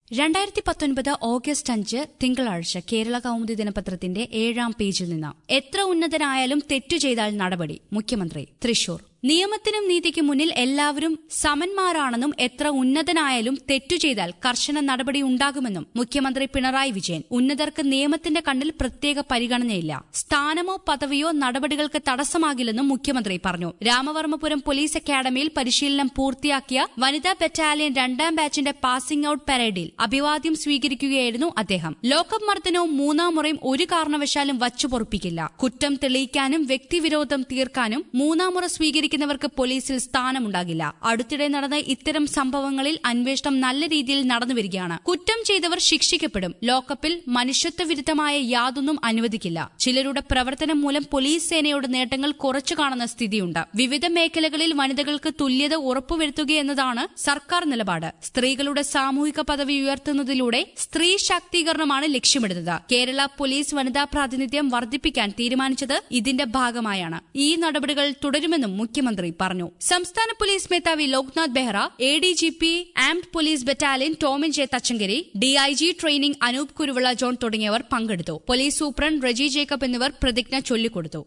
രണ്ടായിരത്തി പത്തൊൻപത് ഓഗസ്റ്റ് അഞ്ച് തിങ്കളാഴ്ച കേരള കൗമുദി ദിനപത്രത്തിന്റെ ഏഴാം പേജിൽ നിന്ന് എത്ര ഉന്നതനായാലും തെറ്റു ചെയ്താൽ നടപടി മുഖ്യമന്ത്രി തൃശൂർ നിയമത്തിനും നീതിക്കും മുന്നിൽ എല്ലാവരും സമന്മാരാണെന്നും എത്ര ഉന്നതനായാലും തെറ്റു ചെയ്താൽ കർശന നടപടി ഉണ്ടാകുമെന്നും മുഖ്യമന്ത്രി പിണറായി വിജയൻ ഉന്നതർക്ക് നിയമത്തിന്റെ കണ്ണിൽ പ്രത്യേക പരിഗണനയില്ല സ്ഥാനമോ പദവിയോ നടപടികൾക്ക് തടസ്സമാകില്ലെന്നും മുഖ്യമന്ത്രി പറഞ്ഞു രാമവർമ്മപുരം പോലീസ് അക്കാദമിയിൽ പരിശീലനം പൂർത്തിയാക്കിയ വനിതാ ബറ്റാലിയൻ രണ്ടാം ബാച്ചിന്റെ പാസിംഗ് ഔട്ട് പരേഡിൽ അഭിവാദ്യം സ്വീകരിക്കുകയായിരുന്നു അദ്ദേഹം ലോക്കപ്പ് മർദ്ദനവും മൂന്നാം മുറയും ഒരു കാരണവശാലും വച്ചുപൊറുപ്പിക്കില്ല കുറ്റം തെളിയിക്കാനും വ്യക്തിവിരോധം തീർക്കാനും മൂന്നാം മുറ സ്വീകരിക്കുന്നവർക്ക് പോലീസിൽ സ്ഥാനമുണ്ടാകില്ല അടുത്തിടെ നടന്ന ഇത്തരം സംഭവങ്ങളിൽ അന്വേഷണം നല്ല രീതിയിൽ നടന്നുവരികയാണ് കുറ്റം ചെയ്തവർ ശിക്ഷിക്കപ്പെടും ലോക്കപ്പിൽ മനുഷ്യത്വ വിരുദ്ധമായ യാതൊന്നും അനുവദിക്കില്ല ചിലരുടെ പ്രവർത്തനം മൂലം പോലീസ് സേനയുടെ നേട്ടങ്ങൾ കുറച്ചു കാണുന്ന സ്ഥിതിയുണ്ട് വിവിധ മേഖലകളിൽ വനിതകൾക്ക് തുല്യത ഉറപ്പുവരുത്തുകയെന്നതാണ് സർക്കാർ നിലപാട് സ്ത്രീകളുടെ സാമൂഹിക പദവി ഉയർത്തുന്നതിലൂടെ സ്ത്രീ ശാക്തീകരണമാണ് ലക്ഷ്യമിടുന്നത് കേരള പോലീസ് വനിതാ പ്രാതിനിധ്യം വർദ്ധിപ്പിക്കാൻ തീരുമാനിച്ചത് ഇതിന്റെ ഭാഗമായാണ് ഈ നടപടികൾ തുടരുമെന്നും മുഖ്യമന്ത്രി പറഞ്ഞു സംസ്ഥാന പോലീസ് മേധാവി Loknath Behera A D G P armed police battalion Tomin J Thachankary DIG training Anoop Kuruvila John തുടങ്ങിയവർ പങ്കെടുത്തു പോലീസ് സൂപ്രണ്ട് റെജി ജേക്കബ് എന്നിവർ പ്രതിജ്ഞ ചൊല്ലിക്കൊടുത്തു